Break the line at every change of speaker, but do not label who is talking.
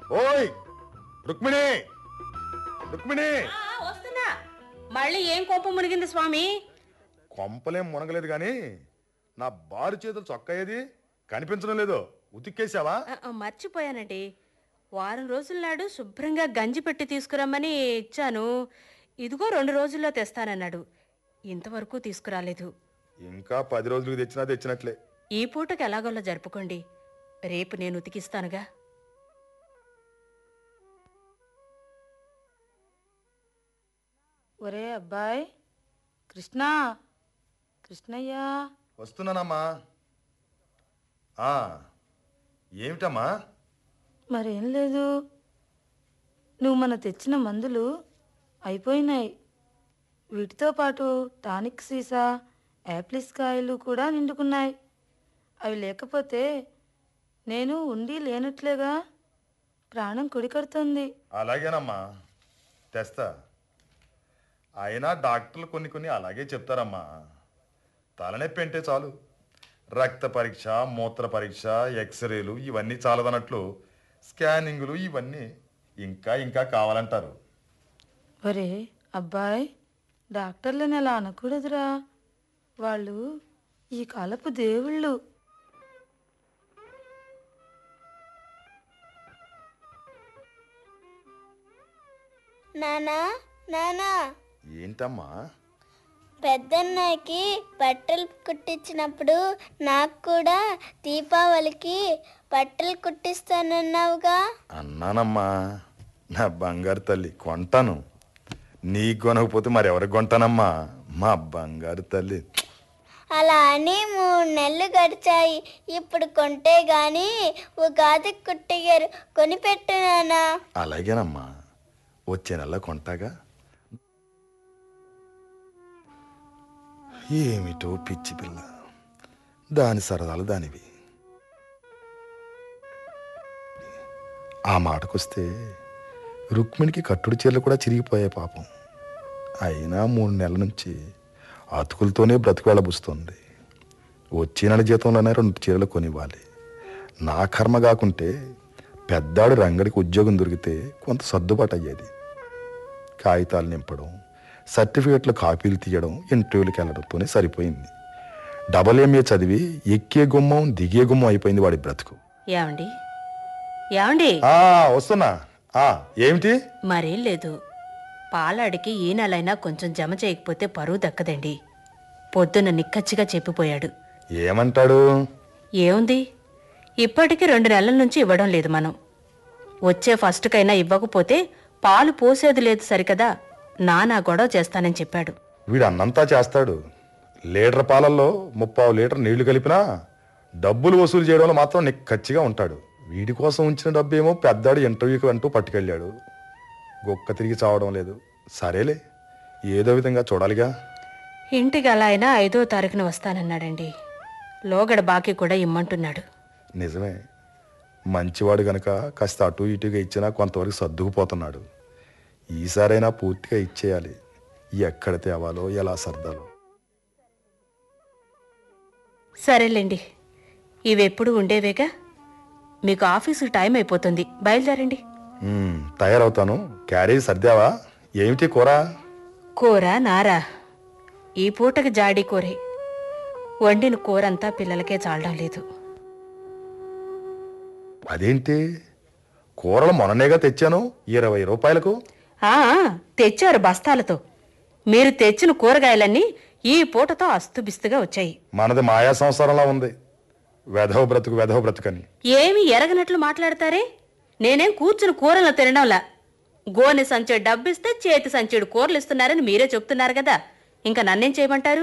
ఓయ్ రుక్మిణి రుక్మిణి
వస్తున్నా మళ్ళీ ఏం కోపం మునిగింది స్వామి
కొంపలేం మునగలేదు కానీ నా బారు చేతులు చొక్కా ఏది కనిపించడం లేదు ఉతిక్కేసావా
ఆ, ఆ, మర్చిపోయానండి వారం రోజుల నాడు శుభ్రంగా గంజి పెట్టి తీసుకురమ్మని ఇచ్చాను ఇదిగో రెండు రోజుల్లో తెస్తానన్నాడు ఇంతవరకు తీసుకురాలేదు
ఇంకా పది రోజులకు తెచ్చినా తెచ్చినట్లే
ఈ పూటకి ఎలాగోలా జరుపుకోండి రేపు నేను ఉతికిస్తానుగా
ఒరే అబ్బాయ్ కృష్ణ కృష్ణయ్య
వస్తున్నానమ్మా ఆ, ఏమిటమ్మా
మరేం లేదు నువ్వు మన తెచ్చిన మందులు అయిపోయినాయి వీటితో పాటు టానిక్ సీసా యాప్లిస్ కాయలు కూడా నిండుకున్నాయి అవి లేకపోతే నేను ఉండి లేనట్లేగా ప్రాణం కొడికడుతుంది
అలాగేనమ్మా తెస్తా అయినా డాక్టర్లు కొన్ని కొన్ని అలాగే చెప్తారమ్మా తలనొప్పి అంటే చాలు రక్త పరీక్ష మూత్ర పరీక్ష ఎక్స్రేలు ఇవన్నీ చాలదన్నట్లు స్కానింగులు ఇవన్నీ ఇంకా ఇంకా కావాలంటారు
ఒరే అబ్బాయ్ డాక్టర్లని అలా అనకూడదురా వాళ్ళు ఈ కాలపు దేవుళ్ళు
నానా నానా
ఏంటమ్మా
పెద్దన్నకి బట్టలు కుట్టించినప్పుడు నాకు కూడా దీపావళికి బట్టలు కుట్టిస్తానన్నావుగా
అన్నానమ్మా నా బంగారు తల్లి కొంటాను నీకు కొనకపోతే మరెవరికి కొంటానమ్మా మా బంగారు తల్లి
అలా అని మూడు నెలలు గడిచాయి ఇప్పుడు కొంటే గాని ఉగాదికి కుట్టిగారు కొనిపెట్టు నానా
అలాగేనమ్మా వచ్చే నెల కొంటాగా ఏమిటో పిచ్చి పిల్ల దాని సరదాలు దానివి ఆ మాటకొస్తే రుక్మిణికి కట్టుడు చీరలు కూడా చిరిగిపోయాయి పాపం అయినా మూడు నెలల నుంచి అతుకులతోనే బ్రతుకు వెళ్ళబుస్తుంది వచ్చే నెల జీతంలోనే రెండు చీరలు కొనివ్వాలి నా కర్మ కాకుంటే పెద్దాడు రంగడికి ఉద్యోగం దొరికితే కొంత సర్దుబాటు అయ్యేది కాగితాలు నింపడం సర్టిఫికెట్లు కాపీలు తీయడం ఇంటర్వ్యూలకు వెళ్ళడంతోనే సరిపోయింది డబల్ ఎంఏ చదివి ఎక్కే గుమ్మం దిగే గుమ్మం అయిపోయింది వాడి బ్రతుకు
ఏమండి ఏమండి
ఆ వస్తున్నా ఆ ఏమిటి
మరేం లేదు పాలాడికి ఈ నెలైనా కొంచెం జమ చేయకపోతే పరువు దక్కదండి పొద్దున్న నిక్కచ్చిగా చెప్పిపోయాడు
ఏమంటాడు
ఏముంది ఇప్పటికి రెండు నెలల నుంచి ఇవ్వడం లేదు మనం వచ్చే ఫస్ట్కైనా ఇవ్వకపోతే పాలు పోసేది లేదు సరికదా నానా గొడవ చేస్తానని చెప్పాడు
వీడు అన్నంతా చేస్తాడు లీటర్ పాలల్లో ముప్పావు లీటర్ నీళ్లు కలిపినా డబ్బులు వసూలు చేయడంలో మాత్రం నిక్కచ్చిగా ఉంటాడు వీడి కోసం ఉంచిన డబ్బు ఏమో పెద్దాడు ఇంటర్వ్యూకి అంటూ పట్టుకెళ్ళాడు గొక్క తిరిగి చావడం లేదు సరేలే ఏదో విధంగా చూడాలిగా
ఇంటికి అలా అయినా ఐదో తారీఖున వస్తానన్నాడండి లోగడ బాకీ కూడా ఇమ్మంటున్నాడు
నిజమే మంచివాడు గనక కాస్త అటు ఇటుగా ఇచ్చినా కొంతవరకు సర్దుకుపోతున్నాడు ఈసారైనా పూర్తిగా ఇచ్చేయాలి ఎక్కడ తేవాలో ఎలా సర్దాలో
సరేలేండి ఇవెప్పుడు ఉండేవేగా మీకు ఆఫీసు టైం అయిపోతుంది బయలుదేరండి
మ్మ్, తయారవుతాను క్యారేజ్ సర్దావా ఏమిటి కూర
కూర నారా ఈ పూటకి జాడీ కూరే వండిన కూరంతా పిల్లలకే చాలడం లేదు
అదేంటి కూరలు మొన్ననేగా తెచ్చాను ఇరవై రూపాయలకు
ఆ తెచ్చారు బస్తాలతో మీరు తెచ్చిన కూరగాయలన్నీ ఈ పూటతో అస్తుబిస్తుగా వచ్చాయి
మనది మాయా సంసారంలా ఉంది వెధవ బ్రతుకు వెధవ బ్రతుకని
ఏమి ఎరగనట్లు మాట్లాడతారే నేనేం కూర్చుని కూరలు తినడంలా గోనె సంచుడు డబ్బిస్తే చేతి సంచుడు కూరలు ఇస్తున్నారని మీరే చెప్తున్నారు కదా ఇంకా నన్నేం చేయమంటారు